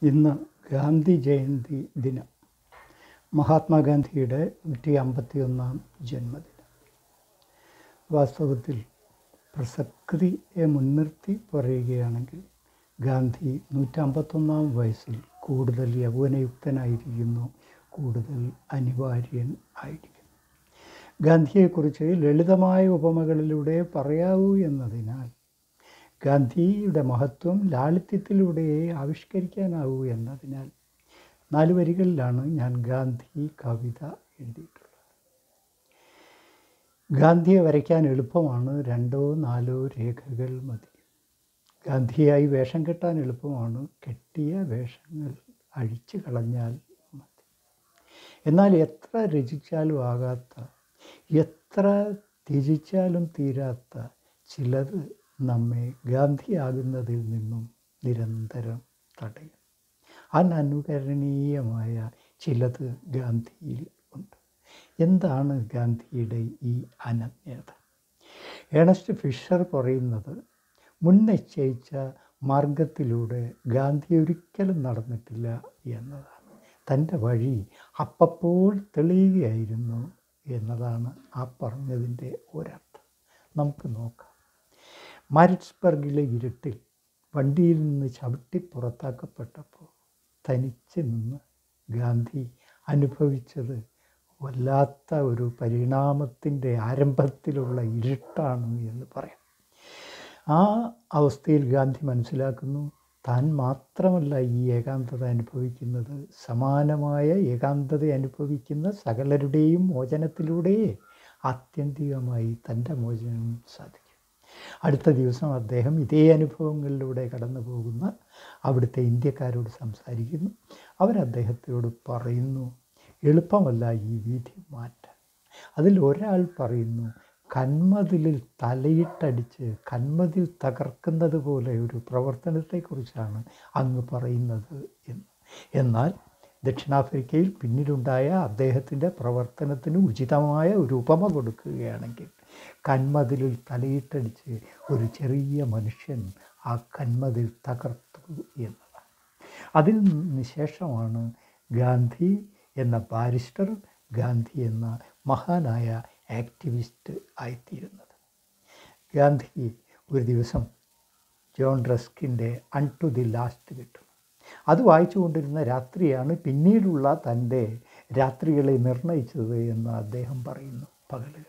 ഇന്ന് ഗാന്ധി ജയന്തി ദിനം മഹാത്മാഗാന്ധിയുടെ നൂറ്റി അമ്പത്തി ഒന്നാം ജന്മദിനം വാസ്തവത്തിൽ പ്രസക്തിയെ മുൻനിർത്തി പറയുകയാണെങ്കിൽ ഗാന്ധി നൂറ്റമ്പത്തൊന്നാം വയസ്സിൽ കൂടുതൽ യൗവനയുക്തനായിരിക്കുന്നു കൂടുതൽ അനിവാര്യൻ ആയിരിക്കുന്നു ഗാന്ധിയെക്കുറിച്ച് ലളിതമായ ഉപമകളിലൂടെ പറയാവൂ എന്നതിനാൽ ഗാന്ധിയുടെ മഹത്വം ലാളിത്യത്തിലൂടെ ആവിഷ്കരിക്കാനാവൂ എന്നതിനാൽ നാല് വരികളിലാണ് ഞാൻ ഗാന്ധി കവിത എഴുതിയിട്ടുള്ളത് ഗാന്ധിയെ വരയ്ക്കാൻ എളുപ്പമാണ് രണ്ടോ നാലോ രേഖകൾ മതി ഗാന്ധിയായി വേഷം കെട്ടാൻ എളുപ്പമാണ് കെട്ടിയ വേഷങ്ങൾ അഴിച്ചു കളഞ്ഞാൽ മതി എന്നാൽ എത്ര രചിച്ചാലും ആകാത്ത എത്ര ത്യജിച്ചാലും തീരാത്ത ചിലത് നമ്മെ ഗാന്ധിയാകുന്നതിൽ നിന്നും നിരന്തരം തടയും അനനുകരണീയമായ ചിലത് ഗാന്ധിയിൽ ഉണ്ട് എന്താണ് ഗാന്ധിയുടെ ഈ അനന്യത ഏണസ്റ്റ് ഫിഷർ പറയുന്നത് മുൻനിശ്ചയിച്ച മാർഗത്തിലൂടെ ഗാന്ധി ഒരിക്കലും നടന്നിട്ടില്ല എന്നതാണ് തൻ്റെ വഴി അപ്പപ്പോൾ തെളിയുകയായിരുന്നു എന്നതാണ് ആ പറഞ്ഞതിൻ്റെ ഒരർത്ഥം നമുക്ക് നോക്കാം മാരിറ്റ്സ്ബർഗിലെ ഇരുട്ടിൽ വണ്ടിയിൽ നിന്ന് ചവിട്ടി പുറത്താക്കപ്പെട്ടപ്പോൾ തനിച്ച് നിന്ന് ഗാന്ധി അനുഭവിച്ചത് വല്ലാത്ത ഒരു പരിണാമത്തിൻ്റെ ആരംഭത്തിലുള്ള ഇരുട്ടാണ് എന്ന് പറയാം ആ അവസ്ഥയിൽ ഗാന്ധി മനസ്സിലാക്കുന്നു താൻ മാത്രമല്ല ഈ ഏകാന്തത അനുഭവിക്കുന്നത് സമാനമായ ഏകാന്തത അനുഭവിക്കുന്ന സകലരുടെയും മോചനത്തിലൂടെ ആത്യന്തികമായി തൻ്റെ മോചനം സാധിക്കും അടുത്ത ദിവസം അദ്ദേഹം ഇതേ അനുഭവങ്ങളിലൂടെ കടന്നു പോകുന്ന അവിടുത്തെ ഇന്ത്യക്കാരോട് സംസാരിക്കുന്നു അവരദ്ദേഹത്തോട് പറയുന്നു എളുപ്പമല്ല ഈ വിധി മാറ്റാൻ അതിൽ ഒരാൾ പറയുന്നു കന്മതിലിൽ തലയിട്ടടിച്ച് കന്മതിൽ തകർക്കുന്നത് പോലെ ഒരു പ്രവർത്തനത്തെക്കുറിച്ചാണ് അങ്ങ് പറയുന്നത് എന്ന് എന്നാൽ ദക്ഷിണാഫ്രിക്കയിൽ പിന്നീടുണ്ടായ അദ്ദേഹത്തിൻ്റെ പ്രവർത്തനത്തിന് ഉചിതമായ ഒരു ഉപമ കൊടുക്കുകയാണെങ്കിൽ കന്മതിലിൽ തലയിട്ടടിച്ച് ഒരു മനുഷ്യൻ ആ കന്മതിൽ തകർത്തു എന്നതാണ് അതിൽ നിന്ന് ശേഷമാണ് ഗാന്ധി എന്ന ബാരിസ്റ്റർ ഗാന്ധി എന്ന മഹാനായ ആക്ടിവിസ്റ്റ് ആയിത്തീരുന്നത് ഗാന്ധി ഒരു ദിവസം ജോൺ റസ്കിൻ്റെ അൺ ടു ദി ലാസ്റ്റ് കിട്ടും അത് വായിച്ചു കൊണ്ടിരുന്ന രാത്രിയാണ് പിന്നീടുള്ള തൻ്റെ രാത്രികളെ നിർണയിച്ചത് എന്ന് അദ്ദേഹം പറയുന്നു പകലുകളിൽ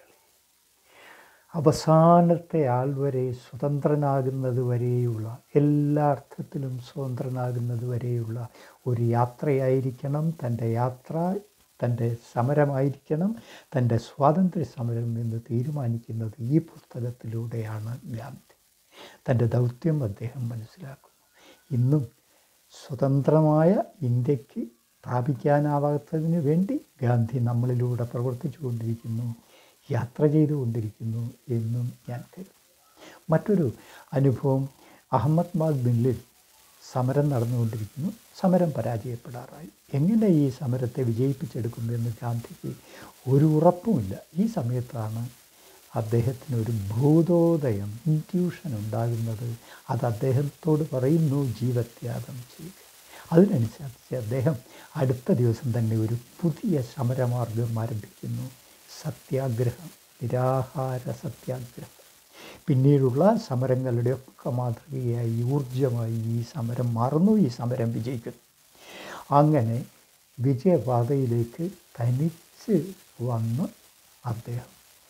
അവസാനത്തെ ആൾ വരെ സ്വതന്ത്രനാകുന്നത് വരെയുള്ള എല്ലാ അർത്ഥത്തിലും സ്വതന്ത്രനാകുന്നത് വരെയുള്ള ഒരു യാത്രയായിരിക്കണം തൻ്റെ യാത്ര തൻ്റെ സമരമായിരിക്കണം തൻ്റെ സ്വാതന്ത്ര്യ സമരം എന്ന് തീരുമാനിക്കുന്നത് ഈ പുസ്തകത്തിലൂടെയാണ് ഗാന്ധി തൻ്റെ ദൗത്യം അദ്ദേഹം മനസ്സിലാക്കുന്നു ഇന്നും സ്വതന്ത്രമായ ഇന്ത്യക്ക് പ്രാപിക്കാനാവാത്തതിന് വേണ്ടി ഗാന്ധി നമ്മളിലൂടെ പ്രവർത്തിച്ചു കൊണ്ടിരിക്കുന്നു യാത്ര ചെയ്തുകൊണ്ടിരിക്കുന്നു എന്നും ഞാൻ കരുതുന്നു മറ്റൊരു അനുഭവം അഹമ്മദാബാദ് മില്ലിൽ സമരം നടന്നുകൊണ്ടിരിക്കുന്നു സമരം പരാജയപ്പെടാറായി എങ്ങനെ ഈ സമരത്തെ വിജയിപ്പിച്ചെടുക്കുമെന്ന് ഗാന്ധിക്ക് ഒരു ഉറപ്പുമില്ല ഈ സമയത്താണ് അദ്ദേഹത്തിന് ഒരു ഭൂതോദയം ഇൻറ്റ്യൂഷൻ ഉണ്ടാകുന്നത് അത് അദ്ദേഹത്തോട് പറയുന്നു ജീവത്യാഗം ചെയ്യുക അതിനനുസരിച്ച് അദ്ദേഹം അടുത്ത ദിവസം തന്നെ ഒരു പുതിയ സമരമാർഗം ആരംഭിക്കുന്നു സത്യാഗ്രഹം നിരാഹാര സത്യാഗ്രഹം പിന്നീടുള്ള സമരങ്ങളുടെ ഒക്കെ മാതൃകയായി ഊർജമായി ഈ സമരം മാറുന്നു ഈ സമരം വിജയിക്കുന്നു അങ്ങനെ വിജയപാതയിലേക്ക് തനിച്ച് വന്ന് അദ്ദേഹം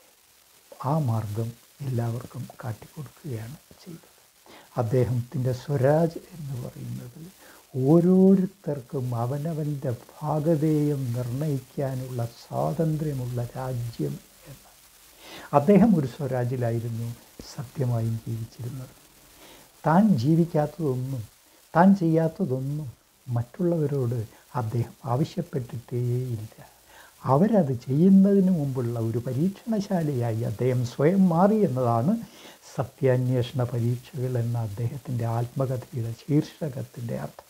ആ മാർഗം എല്ലാവർക്കും കാട്ടിക്കൊടുക്കുകയാണ് ചെയ്തത് അദ്ദേഹത്തിൻ്റെ സ്വരാജ് എന്ന് പറയുന്നത് ഓരോരുത്തർക്കും അവനവൻ്റെ ഭാഗതേയം നിർണയിക്കാനുള്ള സ്വാതന്ത്ര്യമുള്ള രാജ്യം എന്ന് അദ്ദേഹം ഒരു സ്വരാജിലായിരുന്നു സത്യമായും ജീവിച്ചിരുന്നത് താൻ ജീവിക്കാത്തതൊന്നും താൻ ചെയ്യാത്തതൊന്നും മറ്റുള്ളവരോട് അദ്ദേഹം ആവശ്യപ്പെട്ടിട്ടേയില്ല അവരത് ചെയ്യുന്നതിന് മുമ്പുള്ള ഒരു പരീക്ഷണശാലയായി അദ്ദേഹം സ്വയം മാറി എന്നതാണ് സത്യാന്വേഷണ പരീക്ഷകൾ എന്ന അദ്ദേഹത്തിൻ്റെ ആത്മകഥയുടെ ശീർഷകത്തിൻ്റെ അർത്ഥം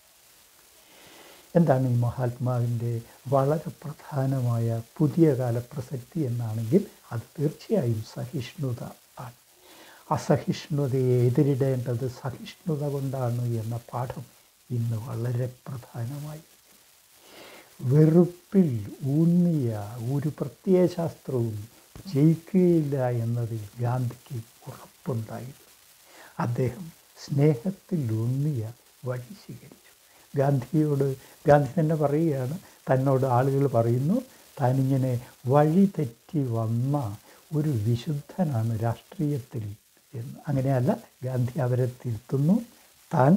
എന്താണ് ഈ മഹാത്മാവിൻ്റെ വളരെ പ്രധാനമായ പുതിയ കാല പ്രസക്തി എന്നാണെങ്കിൽ അത് തീർച്ചയായും സഹിഷ്ണുത ആണ് അസഹിഷ്ണുതയെ എതിരിടേണ്ടത് സഹിഷ്ണുത കൊണ്ടാണ് എന്ന പാഠം ഇന്ന് വളരെ പ്രധാനമായി വെറുപ്പിൽ ഊന്നിയ ഒരു പ്രത്യയശാസ്ത്രവും ജയിക്കുകയില്ല എന്നതിൽ ഗാന്ധിക്ക് ഉറപ്പുണ്ടായിരുന്നു അദ്ദേഹം സ്നേഹത്തിൽ ഊന്നിയ വഴി സ്വീകരിച്ചു ഗാന്ധിയോട് ഗാന്ധി തന്നെ പറയുകയാണ് തന്നോട് ആളുകൾ പറയുന്നു താനിങ്ങനെ വഴി തെറ്റി വന്ന ഒരു വിശുദ്ധനാണ് രാഷ്ട്രീയത്തിൽ എന്ന് അങ്ങനെയല്ല ഗാന്ധി അവരെ തിരുത്തുന്നു താൻ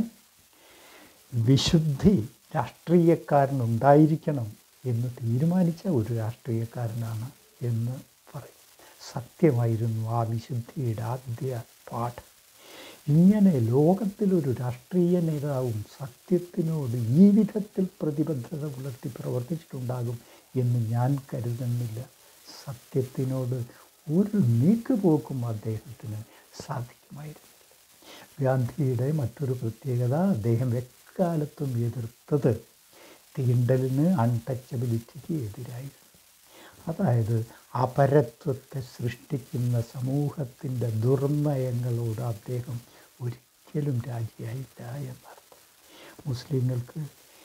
വിശുദ്ധി രാഷ്ട്രീയക്കാരനുണ്ടായിരിക്കണം എന്ന് തീരുമാനിച്ച ഒരു രാഷ്ട്രീയക്കാരനാണ് എന്ന് പറയും സത്യമായിരുന്നു ആ വിശുദ്ധിയുടെ ആദ്യ പാഠം ഇങ്ങനെ ലോകത്തിലൊരു രാഷ്ട്രീയ നേതാവും സത്യത്തിനോട് ഈ വിധത്തിൽ പ്രതിബദ്ധത പുലർത്തി പ്രവർത്തിച്ചിട്ടുണ്ടാകും എന്ന് ഞാൻ കരുതുന്നില്ല സത്യത്തിനോട് ഒരു നീക്കുപോക്കും അദ്ദേഹത്തിന് സാധിക്കുമായിരുന്നില്ല ഗാന്ധിയുടെ മറ്റൊരു പ്രത്യേകത അദ്ദേഹം എക്കാലത്തും എതിർത്തത് തീണ്ടലിന് അൺടച്ചബിലിറ്റിക്ക് എതിരായിരുന്നു അതായത് അപരത്വത്തെ സൃഷ്ടിക്കുന്ന സമൂഹത്തിൻ്റെ ദുർനയങ്ങളോട് അദ്ദേഹം ഒരിക്കലും രാജിയായില്ല എന്നർത്ഥം മുസ്ലിങ്ങൾക്ക്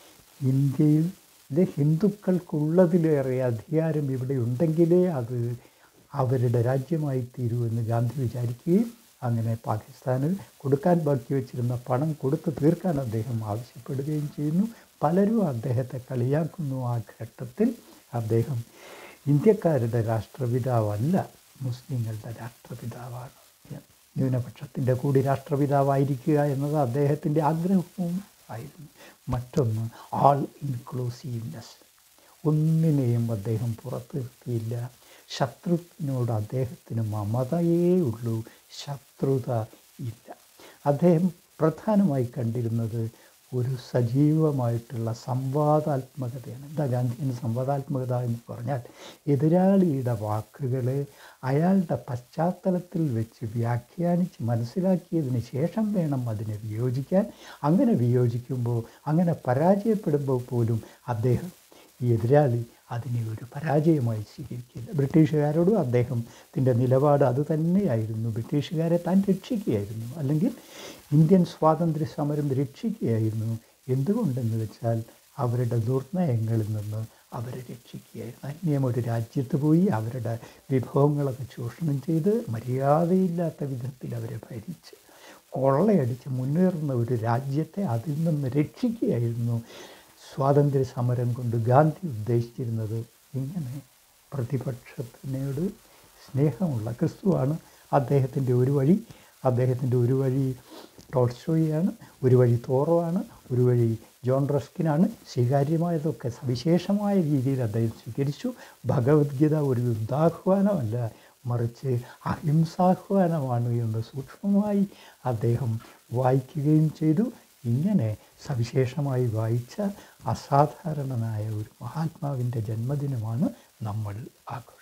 ഇന്ത്യയിലെ ഹിന്ദുക്കൾക്കുള്ളതിലേറെ അധികാരം ഇവിടെ ഉണ്ടെങ്കിലേ അത് അവരുടെ രാജ്യമായി തീരൂ എന്ന് ഗാന്ധി വിചാരിക്കുകയും അങ്ങനെ പാകിസ്ഥാന് കൊടുക്കാൻ ബാക്കി വെച്ചിരുന്ന പണം കൊടുത്തു തീർക്കാൻ അദ്ദേഹം ആവശ്യപ്പെടുകയും ചെയ്യുന്നു പലരും അദ്ദേഹത്തെ കളിയാക്കുന്നു ആ ഘട്ടത്തിൽ അദ്ദേഹം ഇന്ത്യക്കാരുടെ രാഷ്ട്രപിതാവല്ല മുസ്ലിങ്ങളുടെ രാഷ്ട്രപിതാവാണ് ന്യൂനപക്ഷത്തിൻ്റെ കൂടി രാഷ്ട്രപിതാവായിരിക്കുക എന്നത് അദ്ദേഹത്തിൻ്റെ ആഗ്രഹവും ആയിരുന്നു മറ്റൊന്ന് ആൾ ഇൻക്ലൂസീവ്നെസ് ഒന്നിനെയും അദ്ദേഹം പുറത്തു നിർത്തിയില്ല ശത്രുവിനോട് അദ്ദേഹത്തിന് മമതയേ ഉള്ളൂ ശത്രുത ഇല്ല അദ്ദേഹം പ്രധാനമായി കണ്ടിരുന്നത് ഒരു സജീവമായിട്ടുള്ള സംവാദാത്മകതയാണ് എന്താ ഗാന്ധിയൻ സംവാദാത്മകത എന്ന് പറഞ്ഞാൽ എതിരാളിയുടെ വാക്കുകളെ അയാളുടെ പശ്ചാത്തലത്തിൽ വെച്ച് വ്യാഖ്യാനിച്ച് മനസ്സിലാക്കിയതിന് ശേഷം വേണം അതിനെ വിയോജിക്കാൻ അങ്ങനെ വിയോജിക്കുമ്പോൾ അങ്ങനെ പരാജയപ്പെടുമ്പോൾ പോലും അദ്ദേഹം ഈ എതിരാളി അതിനെ ഒരു പരാജയമായി സ്വീകരിക്കില്ല ബ്രിട്ടീഷുകാരോടും അദ്ദേഹത്തിൻ്റെ നിലപാട് അത് തന്നെയായിരുന്നു ബ്രിട്ടീഷുകാരെ താൻ രക്ഷിക്കുകയായിരുന്നു അല്ലെങ്കിൽ ഇന്ത്യൻ സ്വാതന്ത്ര്യ സമരം രക്ഷിക്കുകയായിരുന്നു എന്തുകൊണ്ടെന്ന് വെച്ചാൽ അവരുടെ ദുർനയങ്ങളിൽ നിന്ന് അവരെ രക്ഷിക്കുകയായിരുന്നു അന്യം ഒരു രാജ്യത്ത് പോയി അവരുടെ വിഭവങ്ങളൊക്കെ ചൂഷണം ചെയ്ത് മര്യാദയില്ലാത്ത വിധത്തിൽ അവരെ ഭരിച്ച് കൊള്ളയടിച്ച് മുന്നേറുന്ന ഒരു രാജ്യത്തെ അതിൽ നിന്ന് രക്ഷിക്കുകയായിരുന്നു സ്വാതന്ത്ര്യ സമരം കൊണ്ട് ഗാന്ധി ഉദ്ദേശിച്ചിരുന്നത് ഇങ്ങനെ പ്രതിപക്ഷത്തിനോട് സ്നേഹമുള്ള ക്രിസ്തുവാണ് അദ്ദേഹത്തിൻ്റെ ഒരു വഴി അദ്ദേഹത്തിൻ്റെ ഒരു വഴി ടോൾസ്റ്റോയിയാണ് ഒരു വഴി തോറോയാണ് ഒരു വഴി ജോൺ റസ്കിനാണ് സ്വീകാര്യമായതൊക്കെ സവിശേഷമായ രീതിയിൽ അദ്ദേഹം സ്വീകരിച്ചു ഭഗവത്ഗീത ഒരു യുദ്ധാഹ്വാനമല്ല മറിച്ച് അഹിംസാഹ്വാനമാണ് എന്ന് സൂക്ഷ്മമായി അദ്ദേഹം വായിക്കുകയും ചെയ്തു ഇങ്ങനെ സവിശേഷമായി വായിച്ച അസാധാരണനായ ഒരു മഹാത്മാവിൻ്റെ ജന്മദിനമാണ് നമ്മൾ ആഘോഷിക്കുന്നത്